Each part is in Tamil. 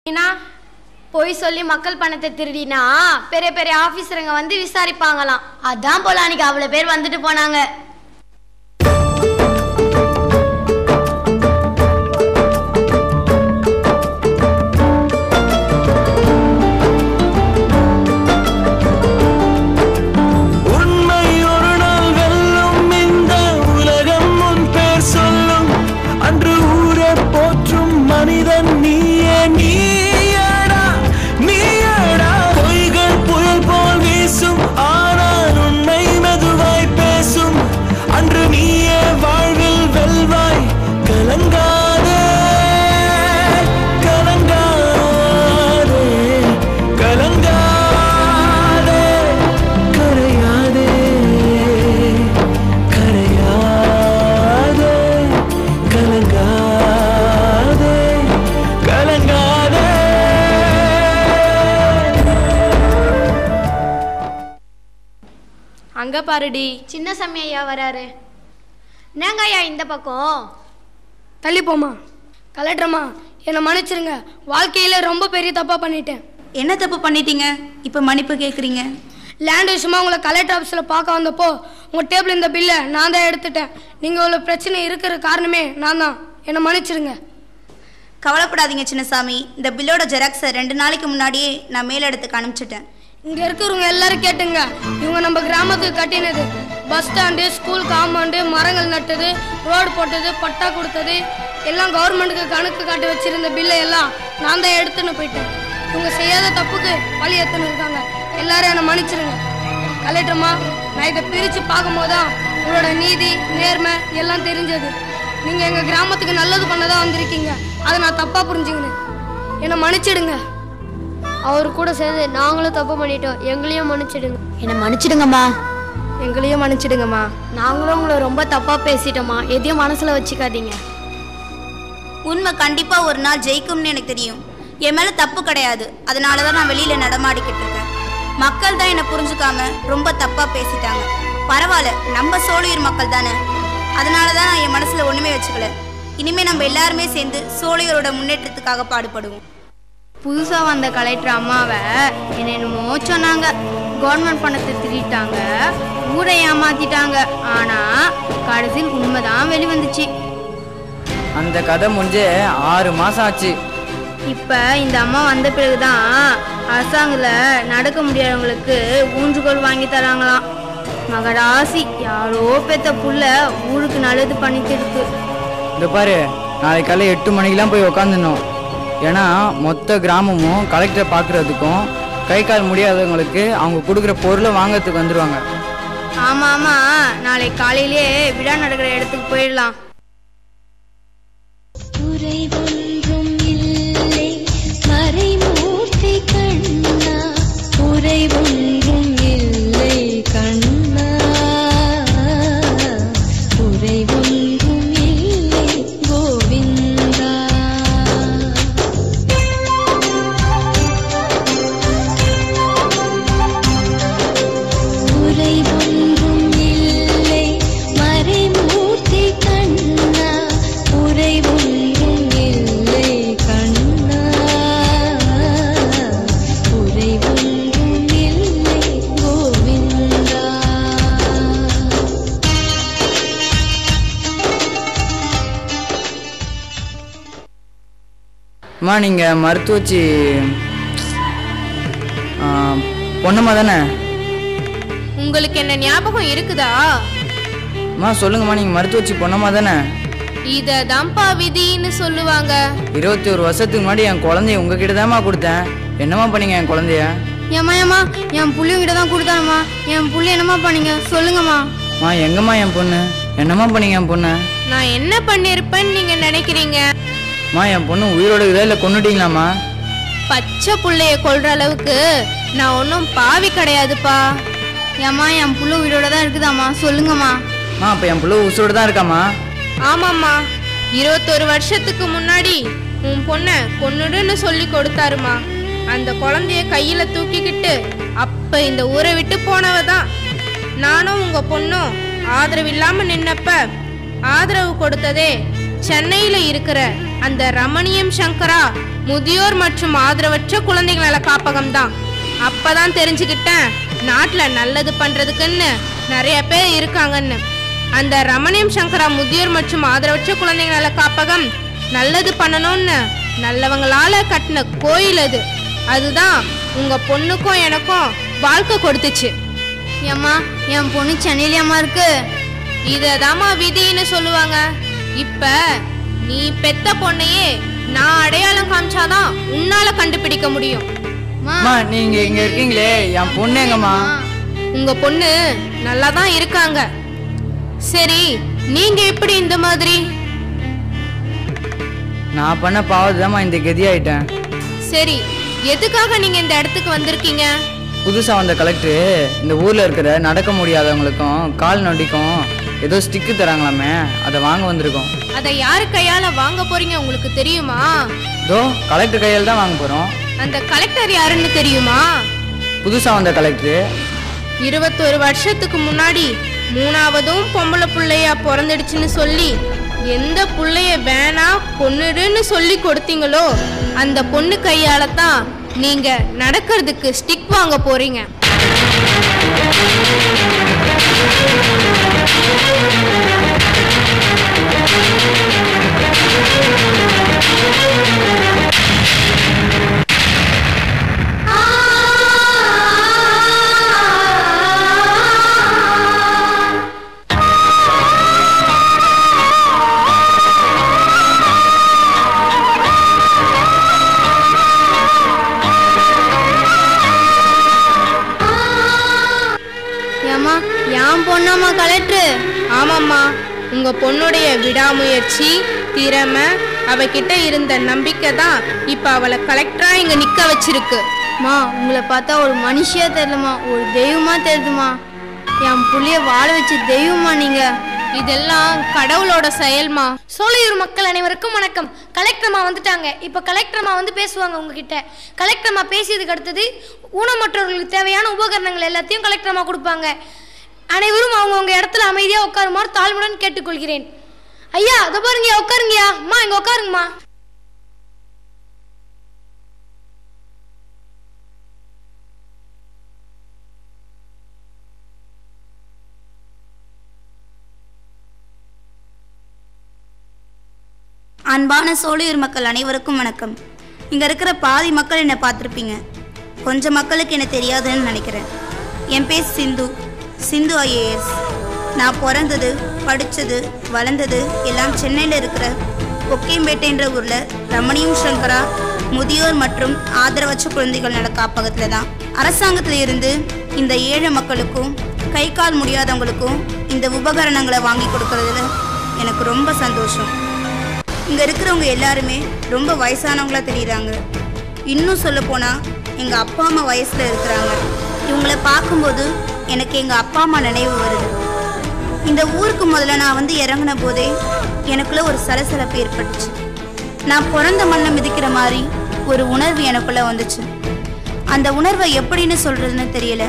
ஏன்னா பொய் சொல்லி மக்கள் பணத்தை திருடினா பெரிய பெரிய ஆபீசருங்க வந்து விசாரிப்பாங்களாம் அதான் போல அன்னைக்கு அவ்வளவு பேர் வந்துட்டு போனாங்க உண்மை ஒரு நாள் வெல்லும் இந்த உலகம் உன் பேர் சொல்லும் அன்று ஊரே போற்றும் மனிதன் நீயே நீயடா நீயடா பொய்கள் புயல் போல் வீசும் ஆனால் உண்மை மெதுவாய் பேசும் அன்று நீயே வாழ்வில் வெல்வாய் கலங்காதே கலங்காதே கலங்காதே கரையாதே கரையாதே கலங்காதே கலங்காதே அங்க பாருடி சின்ன சாமி ஐயா வராரு என்னங்க ஐயா இந்த பக்கம் தள்ளி போமா கலெக்டரம்மா என்னை மன்னிச்சிருங்க வாழ்க்கையில ரொம்ப பெரிய தப்பா பண்ணிட்டேன் என்ன தப்பு பண்ணிட்டீங்க இப்போ மன்னிப்பு கேட்குறீங்க லேண்ட் விஷயமா உங்களை கலெக்டர் ஆஃபீஸில் பார்க்க வந்தப்போ உங்கள் டேபிள் இந்த பில்லை நான் தான் எடுத்துட்டேன் நீங்கள் இவ்வளோ பிரச்சனை இருக்கிற காரணமே நான் தான் என்னை மன்னிச்சிருங்க கவலைப்படாதீங்க சின்னசாமி இந்த பில்லோட ஜெராக்ஸை ரெண்டு நாளைக்கு முன்னாடியே நான் மேலிடத்துக்கு அனுப்பிச்சிட்டேன் இங்கே இருக்கிறவங்க எல்லாரும் கேட்டுங்க இவங்க நம்ம கிராமத்துக்கு கட்டினது பஸ் ஸ்டாண்டு ஸ்கூல் காம்பவுண்டு மரங்கள் நட்டது ரோடு போட்டது பட்டா கொடுத்தது எல்லாம் கவர்மெண்ட்டுக்கு கணக்கு காட்டி வச்சிருந்த பில்லை எல்லாம் நான் தான் எடுத்துன்னு போயிட்டேன் இவங்க செய்யாத தப்புக்கு பழி எடுத்துன்னு இருக்காங்க எல்லாரும் என்னை மன்னிச்சிருங்க கலெக்டர்மா நான் இதை பிரித்து பார்க்கும்போது தான் உங்களோட நீதி நேர்மை எல்லாம் தெரிஞ்சது நீங்கள் எங்கள் கிராமத்துக்கு நல்லது பண்ணதா வந்திருக்கீங்க அதை நான் தப்பாக புரிஞ்சுக்கினேன் என்னை மன்னிச்சிடுங்க அவர் கூட சேர்ந்து நாங்களும் தப்பு பண்ணிட்டோம் எங்களையும் மன்னிச்சிடுங்க என்ன மன்னிச்சிடுங்கம்மா எங்களையும் மன்னிச்சிடுங்கம்மா நாங்களும் உங்களை ரொம்ப தப்பா பேசிட்டோமா எதையும் மனசுல வச்சுக்காதீங்க உண்மை கண்டிப்பாக ஒரு நாள் ஜெயிக்கும்னு எனக்கு தெரியும் என் மேலே தப்பு கிடையாது அதனால தான் நான் வெளியில் நடமாடிக்கிட்டு இருக்கேன் மக்கள் தான் என்னை புரிஞ்சுக்காம ரொம்ப தப்பாக பேசிட்டாங்க பரவாயில்ல நம்ம சோழியூர் மக்கள் தானே அதனால தான் நான் என் மனசில் ஒன்றுமே வச்சுக்கல இனிமேல் நம்ம எல்லாருமே சேர்ந்து சோழியூரோட முன்னேற்றத்துக்காக பாடுபடுவோம் புதுசா வந்த கலெக்டர் அம்மாவை என்ன என்னமோ சொன்னாங்க கவர்மெண்ட் பணத்தை திருட்டாங்க ஊரை ஏமாத்திட்டாங்க ஆனா கடைசியில் உண்மைதான் வெளிவந்துச்சு அந்த கதை முடிஞ்சு ஆறு மாசம் ஆச்சு இப்ப இந்த அம்மா வந்த பிறகுதான் அரசாங்கத்தில் நடக்க முடியாதவங்களுக்கு ஊன்றுகோல் வாங்கி தராங்களாம் மகராசி யாரோ பெத்த புள்ள ஊருக்கு நல்லது பண்ணிட்டு இருக்கு இந்த பாரு நாளைக்கு காலையில் எட்டு மணிக்கெல்லாம் போய் உக்காந்துடணும் ஏன்னா மொத்த கிராமமும் கலெக்டரை பார்க்குறதுக்கும் கை கால் முடியாதவங்களுக்கு அவங்க கொடுக்குற பொருளை வாங்குறதுக்கு வந்துடுவாங்க ஆமா ஆமா நாளைக்கு காலையிலே விழா நடக்கிற இடத்துக்கு போயிடலாம் குறைவொன்றும் இல்லை மறைமூர்த்தி கண்ணா குறைவொன்றும் இல்லை கண்ணா குறைவொன்றும் இல்லை கோவிந்தா குறைவொன்றும் இல்லை மறைமூர்த்தி கண்ணா குறைவொன்றும் இல்லை கண்ணா குறைவொன்றும் இல்லை கோவிந்தா அம்மா நீங்கள் மருத்துவச்சி ஆ, பொண்ணுமா தானே உங்களுக்கு என்ன ஞாபகம் இருக்குதா அம்மா சொல்லுங்கம்மா நீங்கள் மருத்துவச்சி பொண்ணம்மா தானே இத தான்ப்பா விதின்னு சொல்லுவாங்க இருபத்தி ஒரு வருஷத்துக்கு முன்னாடி என் குழந்தைய உங்ககிட்ட தான்மா கொடுத்தேன் என்னம்மா பண்ணீங்க என் குழந்தைய ஏம்மா ஏம்மா என் புள்ளிங்கிட்ட தான் கொடுத்தானம்மா என் புள்ளி என்னம்மா பண்ணீங்க சொல்லுங்கம்மா அம்மா எங்கம்மா என் பொண்ணு என்னம்மா பண்ணீங்க என் பொண்ணு நான் என்ன பண்ணிருப்பேன்னு நீங்க நினைக்கிறீங்க அம்மா என் பொண்ணு உயிரோட இருக்குதா இல்லை கொண்டுட்டீங்களாம்மா பச்சை புள்ளைய கொல்ற அளவுக்கு நான் ஒன்றும் பாவி கிடையாதுப்பா ஏம்மா என் புள்ள உயிரோட தான் இருக்குதாம்மா சொல்லுங்கம்மா அம்மா அப்போ என் பிள்ளை உசுரோட தான் இருக்காம்மா ஆமாம்மா இருபத்தொரு வருஷத்துக்கு முன்னாடி உன் பொண்ணை கொன்னுடுன்னு சொல்லி கொடுத்தாருமா அந்த குழந்தைய கையில தூக்கிக்கிட்டு அப்ப இந்த ஊரை விட்டு போனவ தான் நானும் உங்க பொண்ணும் ஆதரவு இல்லாம நின்னப்ப ஆதரவு கொடுத்ததே சென்னையில இருக்கிற அந்த ரமணியம் சங்கரா முதியோர் மற்றும் ஆதரவற்ற குழந்தைகள் நல காப்பகம் தான் அப்பதான் தெரிஞ்சுக்கிட்டேன் நாட்டுல நல்லது பண்றதுக்குன்னு நிறைய பேர் இருக்காங்கன்னு அந்த ரமணியம் சங்கரா முதியோர் மற்றும் ஆதரவற்ற குழந்தைகள் நல காப்பகம் நல்லது பண்ணணும்னு நல்லவங்களால கட்டின கோயில் அது அதுதான் உங்க பொண்ணுக்கும் எனக்கும் வாழ்க்கை கொடுத்துச்சு ஏம்மா என் பொண்ணு சென்னையிலம்மா இருக்கு இததாம்மா விதின்னு சொல்லுவாங்க இப்ப நீ பெத்த பொண்ணையே நான் அடையாளம் காமிச்சாதான் உன்னால கண்டுபிடிக்க முடியும் அம்மா நீங்க இங்க இருக்கீங்களே என் பொண்ணு எங்கம்மா உங்க பொண்ணு நல்லா தான் இருக்காங்க சரி நீங்க எப்படி இந்த மாதிரி நான் பண்ண பாவத்துதாம்மா இந்த கதி ஆயிட்டேன் சரி எதுக்காக நீங்க இந்த இடத்துக்கு வந்திருக்கீங்க புதுசா வந்த கலெக்டர் இந்த ஊர்ல இருக்கிற நடக்க முடியாதவங்களுக்கும் கால் நொண்டிக்கும் ஏதோ ஸ்டிக்கு தராங்களாமே அதை வாங்க வந்திருக்கோம் அதை யாரு கையால வாங்க போறீங்க உங்களுக்கு தெரியுமா இதோ கலெக்டர் கையால் தான் வாங்க போறோம் அந்த கலெக்டர் யாருன்னு தெரியுமா புதுசா வந்த கலெக்டர் இருபத்தொரு வருஷத்துக்கு முன்னாடி மூணாவதும் பொம்பளை புள்ளையா பிறந்துடுச்சுன்னு சொல்லி எந்த புள்ளைய வேணா பொண்ணுடுன்னு சொல்லி கொடுத்தீங்களோ அந்த பொண்ணு கையால தான் நீங்க நடக்கிறதுக்கு ஸ்டிக் வாங்க போறீங்க ஏம்மா என் பொண்ணாம்மா கலெக்டர் ஆமாம்மா உங்க பொண்ணுடைய விடாமுயற்சி திறமை அவகிட்ட இருந்த நம்பிக்கை தான் இப்ப அவளை கலெக்டரா இங்க நிக்க வச்சிருக்கு மா உங்களை பார்த்தா ஒரு மனுஷியா தெரியலம்மா ஒரு தெய்வமா தெரியுதுமா என் புள்ளைய வாழ வச்ச தெய்வமா நீங்க இதெல்லாம் கடவுளோட செயல்மா சோலையூர் மக்கள் அனைவருக்கும் வணக்கம் கலெக்டர்மா வந்துட்டாங்க இப்போ கலெக்டர்மா வந்து பேசுவாங்க உங்ககிட்ட கலெக்டர்மா பேசியதுக்கு அடுத்தது ஊனமற்றவர்களுக்கு தேவையான உபகரணங்கள் எல்லாத்தையும் கலெக்டர்மா கொடுப்பாங்க அனைவரும் அவங்கவுங்க இடத்துல அமைதியாக உட்காருமாறு தாழ்மையுடன் கேட்டுக்கொள்கிறேன் ஐயா அதை பாருங்கய்யா உட்காருங்கய்யா அம்மா இங்கே உட்காருங்கம்மா அன்பான சோழியூர் மக்கள் அனைவருக்கும் வணக்கம் இங்க இருக்கிற பாதி மக்கள் என்னை பார்த்துருப்பீங்க கொஞ்சம் மக்களுக்கு என்ன தெரியாதுன்னு நினைக்கிறேன் என் பேர் சிந்து சிந்து ஐஏஎஸ் நான் பிறந்தது படித்தது வளர்ந்தது எல்லாம் சென்னையில் இருக்கிற கொக்கையம்பேட்டைன்ற ஊரில் ரமணியம் சங்கரா முதியோர் மற்றும் ஆதரவற்ற குழந்தைகள் நல காப்பகத்தில் தான் அரசாங்கத்தில் இருந்து இந்த ஏழை மக்களுக்கும் கை கால் முடியாதவங்களுக்கும் இந்த உபகரணங்களை வாங்கி கொடுக்கறதுல எனக்கு ரொம்ப சந்தோஷம் இங்கே இருக்கிறவங்க எல்லாருமே ரொம்ப வயசானவங்களா தெரியுறாங்க இன்னும் சொல்ல போனால் எங்கள் அப்பா அம்மா வயசில் இருக்கிறாங்க இவங்கள பார்க்கும்போது எனக்கு எங்கள் அப்பா அம்மா நினைவு வருது இந்த ஊருக்கு முதல்ல நான் வந்து இறங்கின போதே எனக்குள்ள ஒரு சலசலப்பு ஏற்பட்டுச்சு நான் பிறந்த மண்ணை மிதிக்கிற மாதிரி ஒரு உணர்வு எனக்குள்ள வந்துச்சு அந்த உணர்வை எப்படின்னு சொல்றதுன்னு தெரியல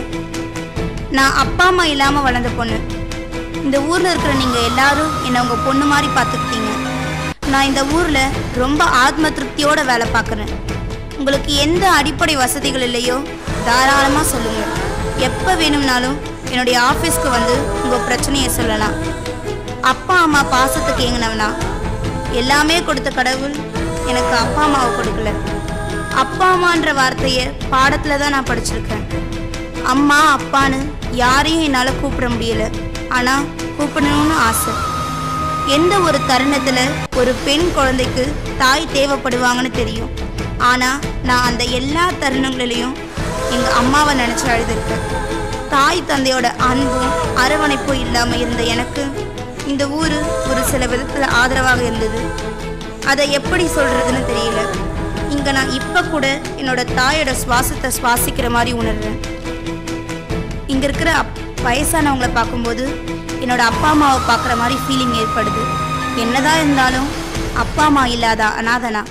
நான் அப்பா அம்மா இல்லாமல் வளர்ந்த பொண்ணு இந்த ஊரில் இருக்கிற நீங்கள் எல்லாரும் என்னை உங்கள் பொண்ணு மாதிரி பார்த்துக்கிட்டீங்க நான் இந்த ஊரில் ரொம்ப ஆத்ம திருப்தியோட வேலை பார்க்குறேன் உங்களுக்கு எந்த அடிப்படை வசதிகள் இல்லையோ தாராளமாக சொல்லுங்கள் எப்போ வேணும்னாலும் என்னுடைய ஆஃபீஸ்க்கு வந்து உங்கள் பிரச்சனையை சொல்லலாம் அப்பா அம்மா பாசத்துக்கு ஏங்கினவனா எல்லாமே கொடுத்த கடவுள் எனக்கு அப்பா அம்மாவை கொடுக்கல அப்பா அம்மான்ற வார்த்தையை பாடத்தில் தான் நான் படிச்சிருக்கேன் அம்மா அப்பான்னு யாரையும் என்னால் கூப்பிட முடியல ஆனால் கூப்பிடணும்னு ஆசை எந்த ஒரு தருணத்தில் ஒரு பெண் குழந்தைக்கு தாய் தேவைப்படுவாங்கன்னு தெரியும் ஆனால் நான் அந்த எல்லா தருணங்களிலையும் எங்கள் அம்மாவை நினச்சி அழுதுருக்கேன் தாய் தந்தையோட அன்பும் அரவணைப்பும் இல்லாமல் இருந்த எனக்கு இந்த ஊர் ஒரு சில விதத்தில் ஆதரவாக இருந்தது அதை எப்படி சொல்கிறதுன்னு தெரியல இங்கே நான் இப்போ கூட என்னோட தாயோட சுவாசத்தை சுவாசிக்கிற மாதிரி உணர்றேன் இங்கே இருக்கிற அப் வயசானவங்கள பார்க்கும்போது என்னோட அப்பா அம்மாவை பார்க்குற மாதிரி ஃபீலிங் ஏற்படுது என்னதான் இருந்தாலும் அப்பா அம்மா இல்லாதா அனாதனா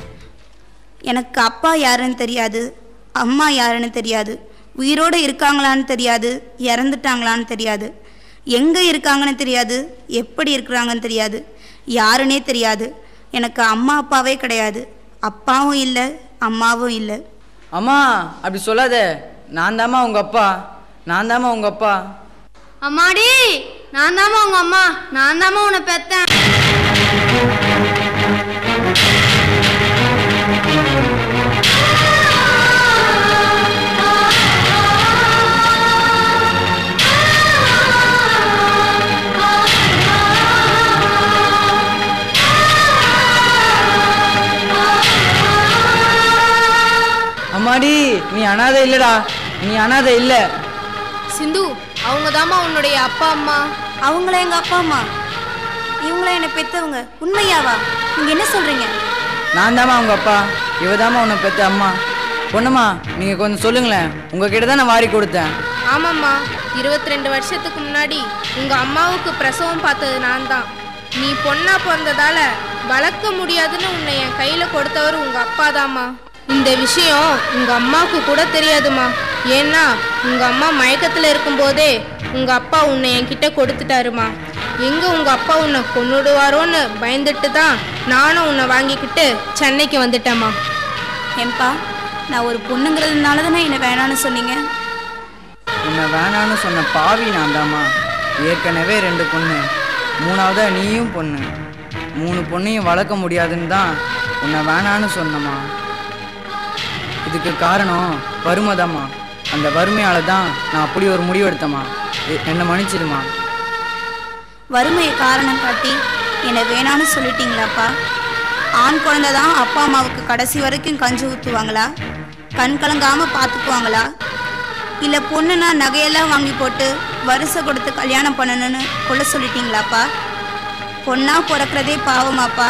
எனக்கு அப்பா யாருன்னு தெரியாது அம்மா யாருன்னு தெரியாது உயிரோடு இருக்காங்களான்னு தெரியாது இறந்துட்டாங்களான்னு தெரியாது எங்கே இருக்காங்கன்னு தெரியாது எப்படி இருக்கிறாங்கன்னு தெரியாது யாருன்னே தெரியாது எனக்கு அம்மா அப்பாவே கிடையாது அப்பாவும் இல்லை அம்மாவும் இல்லை அம்மா அப்படி சொல்லாத நான் தாம்மா உங்க அப்பா நான் தாம்மா உங்க அப்பா அம்மாடி நான் தாம்மா உங்க அம்மா நான் தாம்மா உன்னை பெத்தேன் அம்மாடி நீ அனாதை இல்லடா நீ அனாதை இல்ல சிந்து அவங்க தாம்மா உன்னுடைய அப்பா அம்மா அவங்கள எங்க அப்பா அம்மா இவங்கள என்னை பெத்தவங்க உண்மையாவா நீங்க என்ன சொல்றீங்க நான் தாம்மா உங்க அப்பா இவ தாம்மா உன்னை பெத்த அம்மா பொண்ணுமா நீங்க கொஞ்சம் சொல்லுங்களேன் உங்ககிட்ட தான் நான் வாரி கொடுத்தேன் ஆமாம்மா இருபத்தி ரெண்டு வருஷத்துக்கு முன்னாடி உங்க அம்மாவுக்கு பிரசவம் பார்த்தது நான் தான் நீ பொண்ணா பிறந்ததால வளர்க்க முடியாதுன்னு உன்னை என் கையில கொடுத்தவர் உங்க அப்பா இந்த விஷயம் உங்க அம்மாவுக்கு கூட தெரியாதுமா ஏன்னா உங்க அம்மா மயக்கத்துல இருக்கும்போதே உங்க அப்பா உன்னை என்கிட்ட கொடுத்துட்டாருமா எங்க உங்க அப்பா உன்னை கொன்னுடுவாரோன்னு பயந்துட்டு தான் நானும் உன்னை வாங்கிக்கிட்டு சென்னைக்கு வந்துட்டேம்மா ஏன்பா நான் ஒரு பொண்ணுங்கிறதுனால தானே என்னை வேணான்னு சொன்னீங்க உன்னை வேணான்னு சொன்ன பாவி நான் தாம்மா ஏற்கனவே ரெண்டு பொண்ணு மூணாவதா நீயும் பொண்ணு மூணு பொண்ணையும் வளர்க்க முடியாதுன்னு தான் உன்னை வேணான்னு சொன்னம்மா இதுக்கு காரணம் வறுமைதாம்மா அந்த வறுமையால தான் நான் அப்படி ஒரு முடிவு எடுத்தேம்மா எ- என்னை மன்னிச்சிடுமா வறுமையை காரணம் காட்டி என்னை வேணான்னு சொல்லிட்டீங்களாப்பா ஆண் குழந்தை தான் அப்பா அம்மாவுக்கு கடைசி வரைக்கும் கஞ்சி ஊற்றுவாங்களா கண் கலங்காம பார்த்துக்குவாங்களா இல்லை பொண்ணுனா நகையெல்லாம் வாங்கி போட்டு வரிசை கொடுத்து கல்யாணம் பண்ணணும்னு கொள்ள சொல்லிட்டீங்களாப்பா பொண்ணா பிறக்கிறதே பாவமாப்பா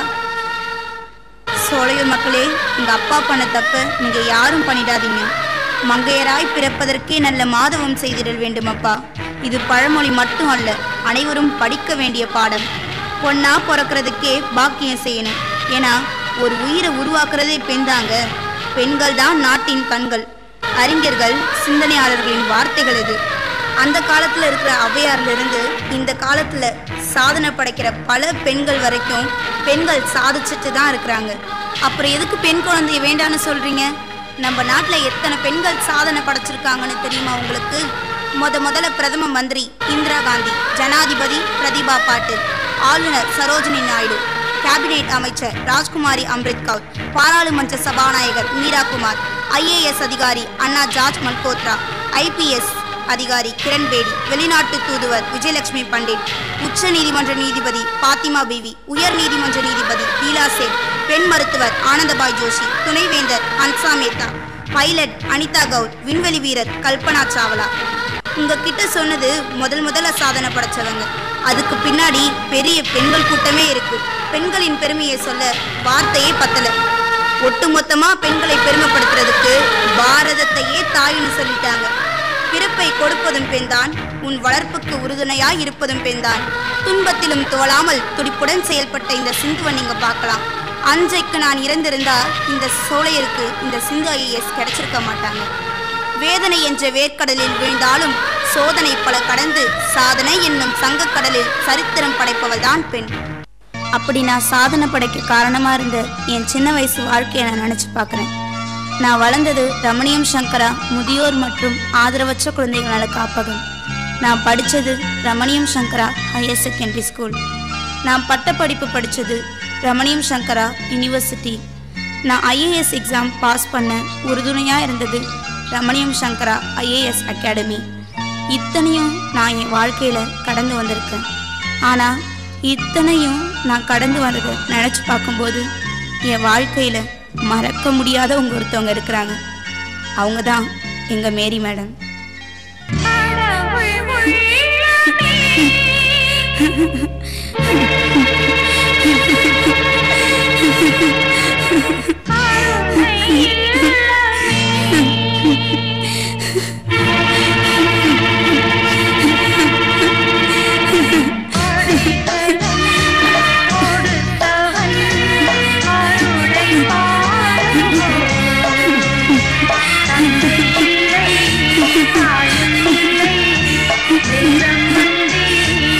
சோழையூர் மக்களே எங்கள் அப்பா பண்ண தப்பு நீங்கள் யாரும் பண்ணிடாதீங்க மங்கையராய் பிறப்பதற்கே நல்ல மாதவம் செய்திடல் வேண்டுமப்பா இது பழமொழி மட்டும் அல்ல அனைவரும் படிக்க வேண்டிய பாடம் பொண்ணா பிறக்கிறதுக்கே பாக்கியம் செய்யணும் ஏன்னா ஒரு உயிரை உருவாக்குறதே பெண்தாங்க பெண்கள் தான் நாட்டின் கண்கள் அறிஞர்கள் சிந்தனையாளர்களின் வார்த்தைகள் இது அந்த காலத்துல இருக்கிற ஔவையார்ல இருந்து இந்த காலத்துல சாதனை படைக்கிற பல பெண்கள் வரைக்கும் பெண்கள் சாதிச்சுட்டு தான் இருக்கிறாங்க அப்புறம் எதுக்கு பெண் குழந்தைய வேண்டான்னு சொல்றீங்க நம்ம நாட்டுல எத்தனை பெண்கள் சாதனை படைச்சிருக்காங்கன்னு தெரியுமா உங்களுக்கு முத முதல்ல பிரதம மந்திரி இந்திரா காந்தி ஜனாதிபதி பிரதிபா பாட்டில் ஆளுநர் சரோஜினி நாயுடு கேபினெட் அமைச்சர் ராஜ்குமாரி அம்ரித் கவுர் பாராளுமன்ற சபாநாயகர் மீரா குமார் ஐஏஎஸ் அதிகாரி அண்ணா ஜார்ஜ் மல்கோத்ரா ஐபிஎஸ் அதிகாரி கிரண் பேடி வெளிநாட்டு தூதுவர் விஜயலட்சுமி பண்டிட் உச்ச நீதிமன்ற நீதிபதி பாத்திமா பிவி உயர் நீதிமன்ற நீதிபதி லீலா சேன் பெண் மருத்துவர் ஆனந்தபாய் ஜோஷி துணைவேந்தர் ஹன்சா மேத்தா பைலட் அனிதா கவுர் விண்வெளி வீரர் கல்பனா சாவ்லா உங்ககிட்ட சொன்னது முதல் முதல்ல சாதனை படைச்சவங்க அதுக்கு பின்னாடி பெரிய பெண்கள் கூட்டமே இருக்கு பெண்களின் பெருமையை சொல்ல வார்த்தையே பத்தல ஒட்டுமொத்தமா பெண்களை பெருமைப்படுத்துறதுக்கு பாரதத்தையே தாயின்னு சொல்லிட்டாங்க பிறப்பை கொடுப்பதும் பெண்தான் உன் வளர்ப்புக்கு உறுதுணையாய் இருப்பதும் பெண்தான் துன்பத்திலும் தோழாமல் துடிப்புடன் செயல்பட்ட இந்த சிந்துவை நீங்க பார்க்கலாம் அன்றைக்கு நான் இறந்திருந்தா இந்த சோழையருக்கு இந்த சிந்து ஐஏஎஸ் கிடைச்சிருக்க மாட்டாங்க வேதனை என்ற வேர்க்கடலில் வீழ்ந்தாலும் சோதனை பல கடந்து சாதனை என்னும் சங்கக்கடலில் சரித்திரம் படைப்பவள் தான் பெண் அப்படி நான் சாதனை படைக்க காரணமா இருந்த என் சின்ன வயசு வாழ்க்கையை நான் நினைச்சு பார்க்கறேன் நான் வளர்ந்தது ரமணியம் சங்கரா முதியோர் மற்றும் ஆதரவற்ற குழந்தைகள் நல காப்பகம் நான் படித்தது Ramaniyam Sankara higher secondary school நான் பட்டப்படிப்பு படித்தது ரமணியம் சங்கரா யூனிவர்சிட்டி நான் ஐஏஎஸ் எக்ஸாம் பாஸ் பண்ண உறுதுணையாக இருந்தது ரமணியம் சங்கரா ஐஏஎஸ் அகாடமி இத்தனையும் நான் என் வாழ்க்கையில் கடந்து வந்திருக்கேன் ஆனால் இத்தனையும் நான் கடந்து வந்ததை நினச்சி பார்க்கும்போது என் வாழ்க்கையில் மறக்க முடியாதவங்க ஒருத்தவங்க இருக்கிறாங்க அவங்க தான் எங்கள் மேரி மேடம்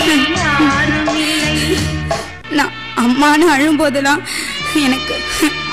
நான் அம்மான்னு அழும்போதெல்லாம் எனக்கு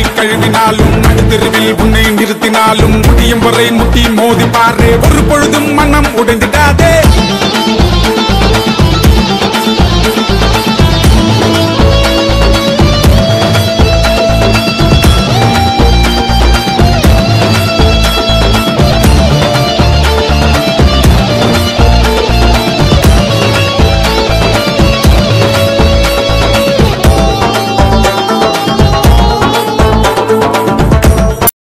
கையை கழுவினாலும் நடுத்தெருவில் உன்னை நிறுத்தினாலும் முடியும் வரை முட்டி மோதி பாரு ஒரு பொழுதும் மனம் உடைந்திடாதே